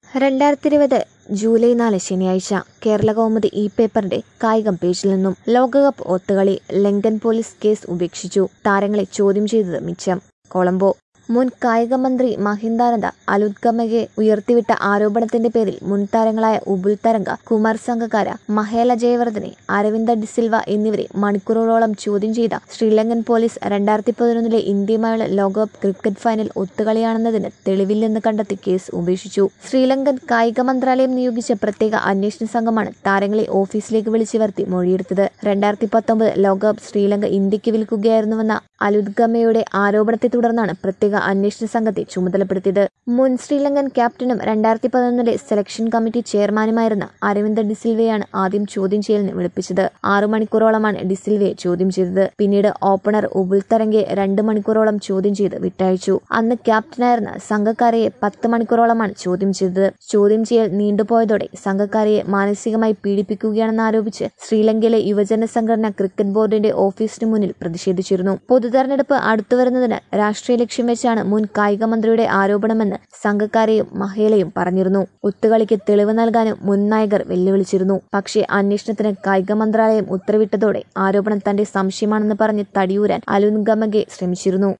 രണ്ടായിരത്തി ഇരുപത് ജൂലൈ നാല് ശനിയാഴ്ച കേരള കൗമുദി ഇ പേപ്പറിന്റെ കായികം പേജിൽ നിന്നും ലോകകപ്പ് ഒത്തുകളി ലങ്കൻ പോലീസ് കേസ് ഉപേക്ഷിച്ചു താരങ്ങളെ ചോദ്യം ചെയ്തത് മിച്ചം കൊളംബോ മുൻ കായിക മന്ത്രി മഹിന്ദാനന്ദ അലുദ്ഗമയെ ഉയർത്തിവിട്ട ആരോപണത്തിന്റെ പേരിൽ മുൻ താരങ്ങളായ ഉബുൽ തരംഗ കുമാർ സംഘക്കാര മഹേല ജയവർദ്ധനെ അരവിന്ദ ഡിസിൽവ എന്നിവരെ മണിക്കൂറുകളോളം ചോദ്യം ചെയ്ത ശ്രീലങ്കൻ പോലീസ് രണ്ടായിരത്തി പതിനൊന്നിലെ ഇന്ത്യയുമായുള്ള ലോകകപ്പ് ക്രിക്കറ്റ് ഫൈനൽ ഒത്തുകളിയാണെന്നതിന് തെളിവില്ലെന്ന് കണ്ടെത്തി കേസ് ഉപേക്ഷിച്ചു ശ്രീലങ്കൻ കായിക മന്ത്രാലയം നിയോഗിച്ച പ്രത്യേക അന്വേഷണ സംഘമാണ് താരങ്ങളെ ഓഫീസിലേക്ക് വിളിച്ചു വരുത്തി മൊഴിയെടുത്തത് രണ്ടായിരത്തി പത്തൊമ്പത് ലോകകപ്പ് ശ്രീലങ്ക ഇന്ത്യക്ക് വിൽക്കുകയായിരുന്നുവെന്ന അലുദ്ഗമയുടെ ആരോപണത്തെ തുടർന്നാണ് പ്രത്യേക അന്വേഷണ സംഘത്തെ ചുമതലപ്പെടുത്തിയത് മുൻ ശ്രീലങ്കൻ ക്യാപ്റ്റനും രണ്ടായിരത്തി പതിനൊന്നിലെ സെലക്ഷൻ കമ്മിറ്റി ചെയർമാനുമായിരുന്ന അരവിന്ദ ഡിസിൽവയാണ് ആദ്യം ചോദ്യം ചെയ്യലിന് വിളിപ്പിച്ചത് ആറു മണിക്കൂറോളമാണ് ഡിസിൽവയെ ചോദ്യം ചെയ്തത് പിന്നീട് ഓപ്പണർ ഉബുൽ തരംഗെ രണ്ട് മണിക്കൂറോളം ചോദ്യം ചെയ്ത് വിട്ടയച്ചു അന്ന് ക്യാപ്റ്റനായിരുന്ന സംഘക്കാരയെ പത്ത് മണിക്കൂറോളമാണ് ചോദ്യം ചെയ്തത് ചോദ്യം ചെയ്യൽ നീണ്ടുപോയതോടെ സംഘക്കാരയെ മാനസികമായി പീഡിപ്പിക്കുകയാണെന്ന് ആരോപിച്ച് ശ്രീലങ്കയിലെ യുവജന സംഘടന ക്രിക്കറ്റ് ബോർഡിന്റെ ഓഫീസിന് മുന്നിൽ പ്രതിഷേധിച്ചിരുന്നു പൊതുതെരഞ്ഞെടുപ്പ് അടുത്തുവരുന്നതിന് രാഷ്ട്രീയ ലക്ഷ്യം വെച്ചാണ് മുൻ കായിക മന്ത്രിയുടെ ആരോപണമെന്ന് സംഘക്കാരെയും മഹേലയും പറഞ്ഞിരുന്നു ഒത്തുകളിക്ക് തെളിവ് നൽകാനും മുൻ നായകർ വെല്ലുവിളിച്ചിരുന്നു പക്ഷേ അന്വേഷണത്തിന് കായിക മന്ത്രാലയം ഉത്തരവിട്ടതോടെ ആരോപണം തന്റെ സംശയമാണെന്ന് പറഞ്ഞ് തടിയൂരാൻ അലുൻഗമഗെ ശ്രമിച്ചിരുന്നു